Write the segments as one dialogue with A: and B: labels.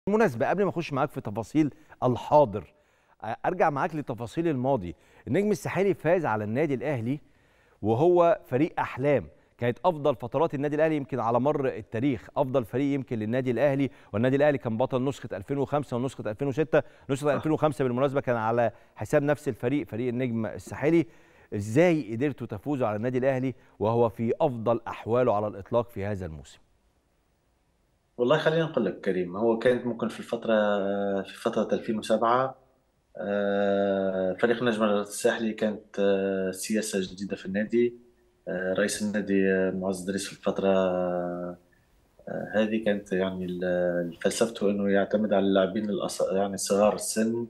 A: بالمناسبة قبل ما اخش معاك في تفاصيل الحاضر ارجع معاك لتفاصيل الماضي النجم الساحلي فاز على النادي الاهلي وهو فريق احلام كانت افضل فترات النادي الاهلي يمكن على مر التاريخ افضل فريق يمكن للنادي الاهلي والنادي الاهلي كان بطل نسخه 2005 ونسخه 2006 نسخه 2005 بالمناسبه كان على حساب نفس الفريق فريق النجم الساحلي ازاي قدرتوا تفوزوا على النادي الاهلي وهو في افضل احواله على الاطلاق في هذا الموسم
B: والله خلينا نقول لك كريم هو كانت ممكن في الفترة في فترة 2007 آه، فريق النجم الساحلي كانت آه، سياسة جديدة في النادي آه، رئيس النادي معز دريس في الفترة هذه كانت يعني فلسفته انه يعتمد على اللاعبين يعني صغار السن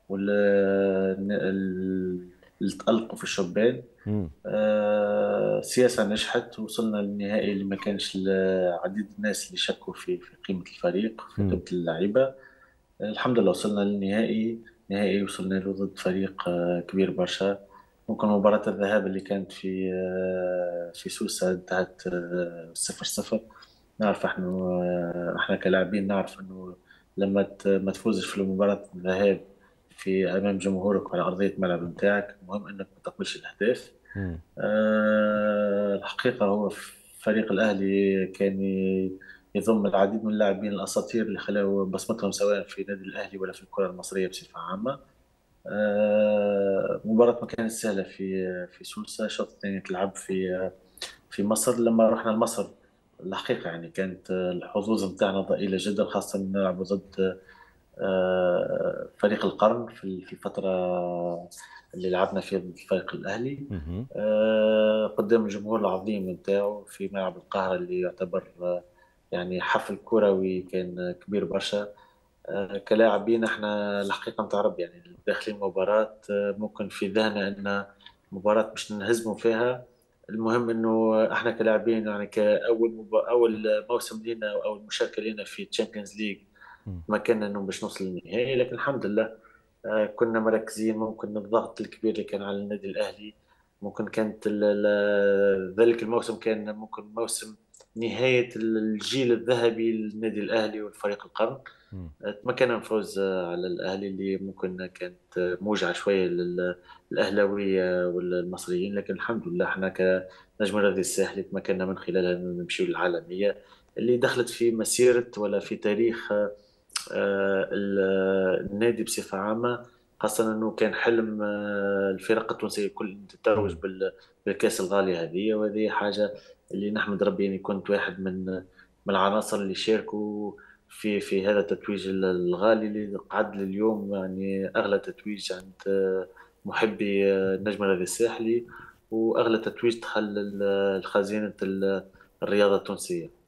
B: واللي تألقوا في الشبان آه سياسة نجحت وصلنا للنهائي اللي ما كانش عديد الناس اللي شكوا في في قيمة الفريق في قيمة اللعيبة الحمد لله وصلنا للنهائي نهائي وصلنا له ضد فريق آه كبير برشا ممكن مباراة الذهاب اللي كانت في آه في سوسة انتهت آه، صفر صفر نعرف احنا آه، احنا كلاعبين نعرف انه لما ما تفوزش في مباراة الذهاب في امام جمهورك على ارضيه الملعب نتاعك المهم انك ما تقبلش الاهداف آه الحقيقه هو فريق الاهلي كان يضم العديد من اللاعبين الاساطير اللي خلاوا بصمتهم سواء في نادي الاهلي ولا في الكره المصريه بصفه عامه آه مباراة ما كانت سهلة في في سوسة الشوط الثاني تلعب في في مصر لما رحنا لمصر الحقيقة يعني كانت الحظوظ نتاعنا ضئيلة جدا خاصة نلعب ضد آه، فريق القرن في الفترة اللي لعبنا فيها ضد الفريق الأهلي آه، قدام الجمهور العظيم نتاعو في ملعب القاهرة اللي يعتبر آه، يعني حفل كروي كان كبير برشا كلاعبين احنا الحقيقة نتاع ربي يعني داخلين مباراة ممكن في ذهننا ان مباراة باش نهزموا فيها المهم انه احنا كلاعبين يعني كاول مبا... اول موسم لينا او اول مشاركه لنا في تشامبيونز ليج ما كان انه باش نوصل للنهائي لكن الحمد لله آه، كنا مركزين ممكن الضغط الكبير اللي كان على النادي الاهلي ممكن كانت ذلك الموسم كان ممكن موسم نهاية الجيل الذهبي للنادي الأهلي والفريق القرن تمكنا نفوز على الأهلي اللي ممكن كانت موجعة شوية للأهلاوية والمصريين لكن الحمد لله احنا كنجم الرياضي الساحلي تمكنا من خلالها نمشي للعالمية اللي دخلت في مسيرة ولا في تاريخ آه، النادي بصفه عامه خاصه انه كان حلم آه، الفرق التونسيه الكل تتوج بالكاس الغالي هذه وهذه حاجه اللي نحمد ربي اني كنت واحد من من العناصر اللي شاركوا في في هذا التتويج الغالي اللي قعد اليوم يعني اغلى تتويج عند آه، محبي النجم الرياضي الساحلي واغلى تتويج دخل الخزينه الرياضه التونسيه